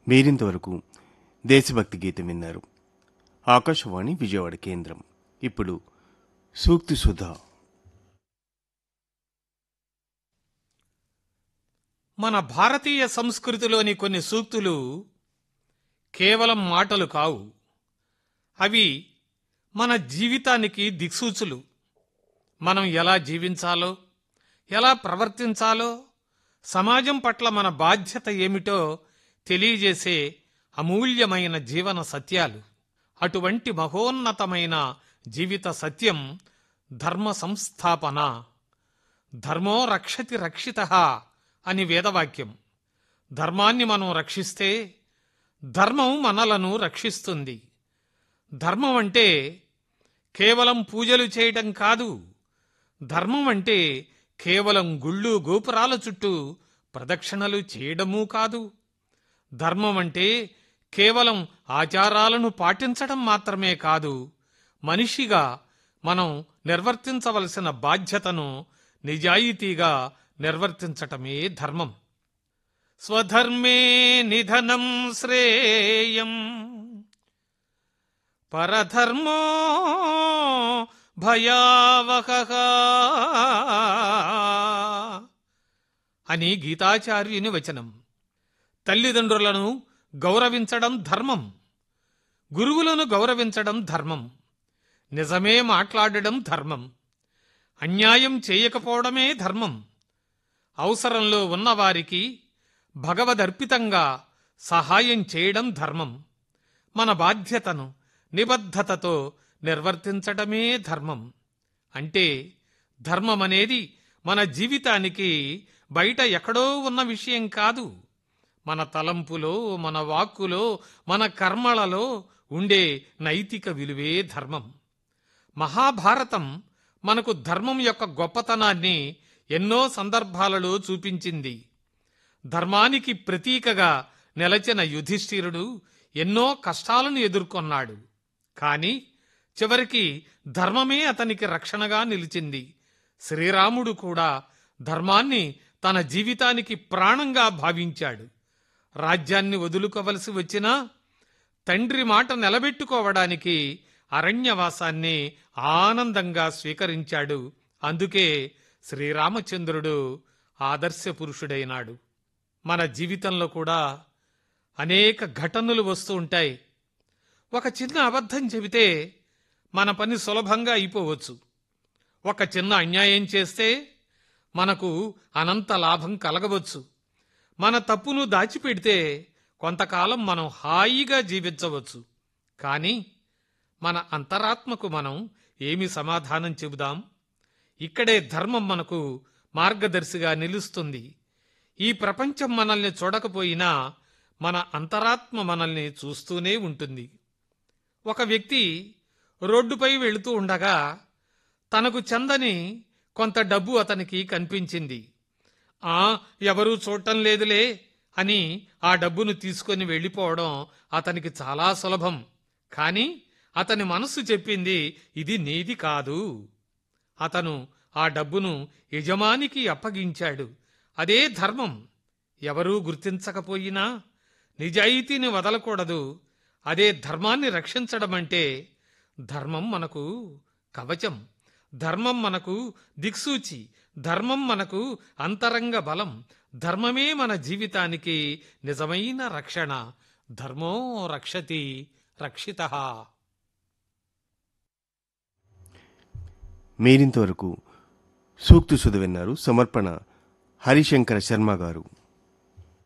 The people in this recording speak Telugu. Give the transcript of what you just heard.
మీరింతవరకు దేశభక్తి గీతం విన్నారు ఆకాశవాణి విజయవాడ కేంద్రం ఇప్పుడు సూక్తి సుధా మన భారతీయ సంస్కృతిలోని కొన్ని సూక్తులు కేవలం మాటలు కావు అవి మన జీవితానికి దిక్సూచులు మనం ఎలా జీవించాలో ఎలా ప్రవర్తించాలో సమాజం పట్ల మన బాధ్యత ఏమిటో తెలియజేసే అమూల్యమైన జీవన సత్యాలు అటువంటి మహోన్నతమైన జీవిత సత్యం ధర్మ సంస్థాపన ధర్మో రక్షతి రక్షిత అని వేదవాక్యం ధర్మాన్ని మనం రక్షిస్తే ధర్మం మనలను రక్షిస్తుంది ధర్మం అంటే కేవలం పూజలు చేయటం కాదు ధర్మం అంటే కేవలం గుళ్ళు గోపురాల చుట్టూ ప్రదక్షిణలు చేయడమూ కాదు ధర్మం అంటే కేవలం ఆచారాలను పాటించడం మాత్రమే కాదు మనిషిగా మనం నిర్వర్తించవలసిన బాధ్యతను నిజాయితీగా నిర్వర్తించటమే ధర్మం స్వధర్మే నిధనం శ్రేయం పరధర్మో భయావహ అని గీతాచార్యుని వచనం తల్లిదండ్రులను గౌరవించడం ధర్మం గురువులను గౌరవించడం ధర్మం నిజమే మాట్లాడడం ధర్మం అన్యాయం చేయకపోవడమే ధర్మం అవసరంలో ఉన్నవారికి భగవదర్పితంగా సహాయం చేయడం ధర్మం మన బాధ్యతను నిబద్ధతతో నిర్వర్తించడమే ధర్మం అంటే ధర్మం అనేది మన జీవితానికి బయట ఎక్కడో ఉన్న విషయం కాదు మన తలంపులో మన వాక్కులో మన కర్మలలో ఉండే నైతిక విలువే ధర్మం మహాభారతం మనకు ధర్మం యొక్క గొప్పతనాన్ని ఎన్నో సందర్భాలలో చూపించింది ధర్మానికి ప్రతీకగా నిలచిన యుధిష్ఠిరుడు ఎన్నో కష్టాలను ఎదుర్కొన్నాడు కాని చివరికి ధర్మమే అతనికి రక్షణగా నిలిచింది శ్రీరాముడు కూడా ధర్మాన్ని తన జీవితానికి ప్రాణంగా భావించాడు రాజ్యాన్ని వదులుకోవలసి వచ్చినా తండ్రి మాట నిలబెట్టుకోవడానికి అరణ్యవాసాన్ని ఆనందంగా స్వీకరించాడు అందుకే శ్రీరామచంద్రుడు ఆదర్శ పురుషుడైనాడు మన జీవితంలో కూడా అనేక ఘటనలు వస్తూ ఉంటాయి ఒక చిన్న అబద్ధం చెబితే మన పని సులభంగా అయిపోవచ్చు ఒక చిన్న అన్యాయం చేస్తే మనకు అనంత లాభం కలగవచ్చు మన తప్పును దాచిపెడితే కొంతకాలం మనం హాయిగా జీవించవచ్చు కానీ మన అంతరాత్మకు మనం ఏమి సమాధానం చెబుదాం ఇక్కడే ధర్మం మనకు మార్గదర్శిగా నిలుస్తుంది ఈ ప్రపంచం మనల్ని చూడకపోయినా మన అంతరాత్మ మనల్ని చూస్తూనే ఉంటుంది ఒక వ్యక్తి రోడ్డుపై వెళుతూ ఉండగా తనకు చెందని కొంత డబ్బు అతనికి కనిపించింది ఆ ఎవరూ చూడటం లేదులే అని ఆ డబ్బును తీసుకొని వెళ్ళిపోవడం అతనికి చాలా సులభం కాని అతని మనస్సు చెప్పింది ఇది నీది కాదు అతను ఆ డబ్బును యజమానికి అప్పగించాడు అదే ధర్మం ఎవరూ గుర్తించకపోయినా నిజాయితీని వదలకూడదు అదే ధర్మాన్ని రక్షించడం అంటే ధర్మం మనకు కవచం ధర్మం మనకు దిక్సూచి ధర్మం మనకు అంతరంగ బలం ధర్మమే మన జీవితానికి నిజమైన రక్షణ ధర్మో రక్షతి రక్షిత మీరింతవరకు సూక్తి సుధ విన్నారు సమర్పణ హరిశంకర శర్మ గారు